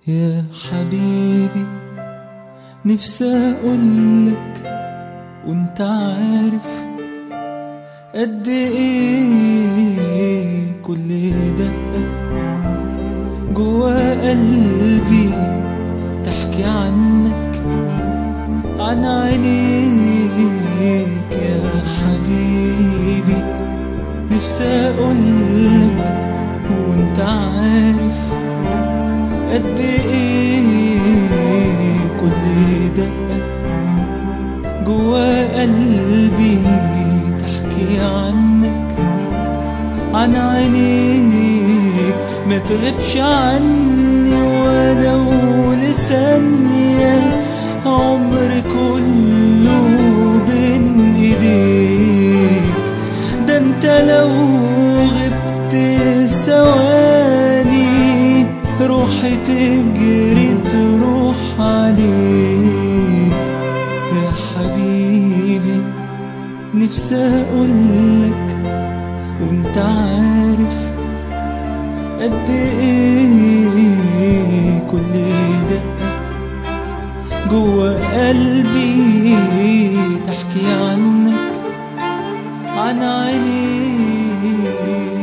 يا حبيبي نفسي اقولك وانت عارف قد ايه كل دقة جوا قلبي تحكي عنك عن عينيك يا حبيبي نفسي اقولك وانت عارف قد ايه كل دقة جوا قلبي تحكي عنك عن عينيك ما تغيبش عني ولو لثانية عمري كله بين ايديك ده انت لو غبت ثواني روحي تجري تروح عليك يا حبيبي نفسي اقولك وانت عارف قد ايه كل دقة جوا قلبي تحكي عنك عن عينيك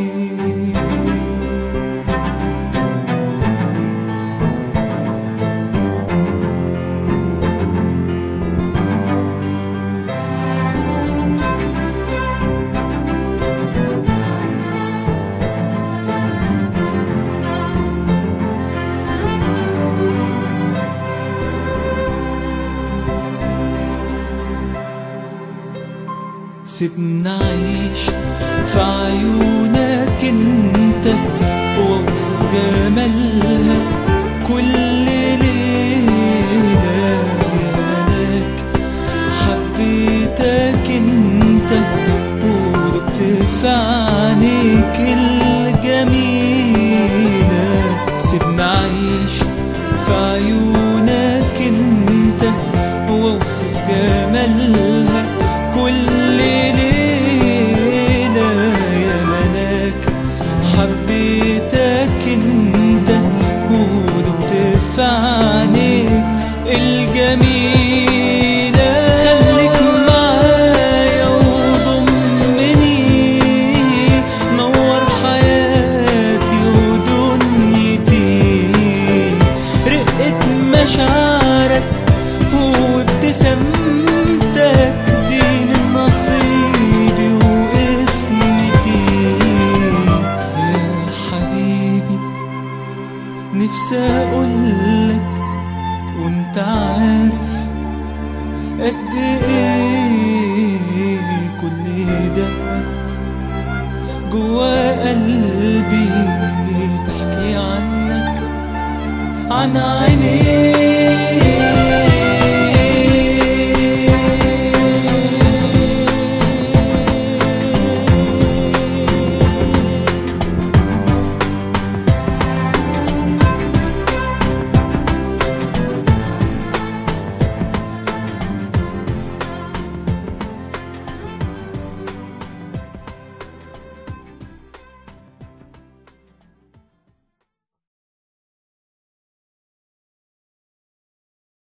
سيبنا عيش في عيونك انت واوصف جمالها كل ليلة يا ملاك حبيتك انت ودقت في عينيك الجميلة سيبنا عيش في عيونك انت واوصف جمالها كل ليلة يا ملاك حبيتك انت ودقت في عينيك الجميلة خليك معايا وضمني نور حياتي ودنيتي رقة مشاعرك وابتسامتك دين نصيبي واسمتي يا حبيبي نفسي اقولك وانت